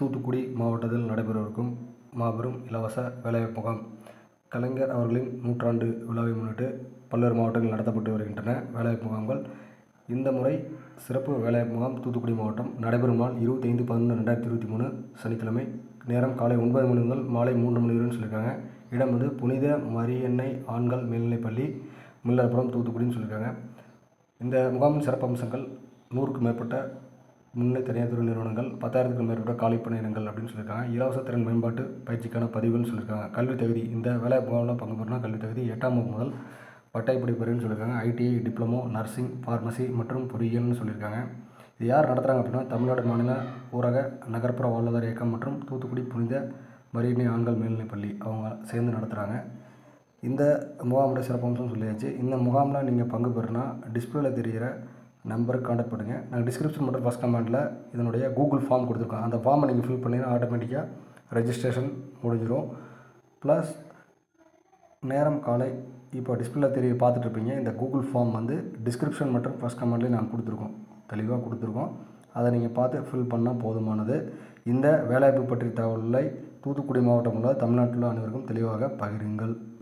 தூத்துக்குடி மாவட்டத்தில் நடைபெறவிருக்கும் மாபெரும் இலவச வேலைவாய்ப்பு முகாம் கலைஞர் அவர்களின் நூற்றாண்டு விழாவை முன்னிட்டு பல்வேறு மாவட்டங்களில் நடத்தப்பட்டு வருகின்றன வேலைவாய்ப்பு முகாம்கள் இந்த முறை சிறப்பு வேலைவாய்ப்பு முகாம் தூத்துக்குடி மாவட்டம் நடைபெறும் நாள் இருபத்தைந்து பதினொன்று ரெண்டாயிரத்தி இருபத்தி மூணு சனிக்கிழமை நேரம் காலை ஒன்பது மணி முதல் மாலை மூன்று மணி வரைன்னு சொல்லியிருக்காங்க இடம் வந்து புனித மரியன்னை ஆண்கள் மேல்நிலைப்பள்ளி மில்லர்புரம் தூத்துக்குடின்னு சொல்லியிருக்காங்க இந்த முகாமின் சிறப்பம்சங்கள் நூறுக்கும் மேற்பட்ட முன்னணி தனியார் துறை நிறுவனங்கள் பத்தாயிரத்துக்கும் மேற்பட்ட காலி பணியிடங்கள் அப்படின்னு சொல்லியிருக்காங்க இலவச திறன் மேம்பாட்டு பயிற்சிக்கான பதிவுன்னு சொல்லியிருக்காங்க கல்வி தகுதி இந்த வேலை முகாமில் பங்கு பெறணும் கல்வி தகுதி எட்டாம் வகுப்பு முதல் பட்டய படிப்பு வரைன்னு சொல்லியிருக்காங்க ஐடிஐ டிப்ளமோ நர்சிங் ஃபார்மசி மற்றும் பொறியியல்னு சொல்லியிருக்காங்க இது யார் நடத்துகிறாங்க அப்படின்னா தமிழ்நாடு மாநில ஊரக நகர்ப்புற வாழ்வாதார இயக்கம் மற்றும் தூத்துக்குடி புனித மரியணை ஆண்கள் மேல்நிலைப்பள்ளி அவங்க சேர்ந்து நடத்துகிறாங்க இந்த முகாமுடைய சிறப்பம்சம் சொல்லியாச்சு இந்த முகாமில் நீங்கள் பங்கு பெறுனா டிஸ்பிளேல தெரிகிற நம்பருக்கு காண்டாக்ட் பண்ணுங்கள் நாங்கள் டிஸ்கிரிப்ஷன் மட்டும் ஃபஸ்ட் கமெண்ட்டில் இதனுடைய கூகுள் ஃபார்ம் கொடுத்துருக்கோம் அந்த ஃபார்மை நீங்கள் ஃபில் பண்ணிங்கன்னா ஆட்டோமேட்டிக்காக ரெஜிஸ்ட்ரேஷன் முடிஞ்சிடும் ப்ளஸ் நேரம் காலை இப்போ டிஸ்பிளே தெரிய பார்த்துட்ருப்பீங்க இந்த கூகுள் ஃபார்ம் வந்து டிஸ்கிரிப்ஷன் மற்றும் ஃபஸ்ட் கமெண்ட்லேயே நாங்கள் கொடுத்துருக்கோம் தெளிவாக கொடுத்துருக்கோம் அதை நீங்கள் பார்த்து ஃபில் பண்ணால் போதுமானது இந்த வேலைவாய்ப்பு பற்றிய தகவல்களை தூத்துக்குடி மாவட்டம் உள்ள தமிழ்நாட்டில் அனைவருக்கும் தெளிவாக பகிருங்கள்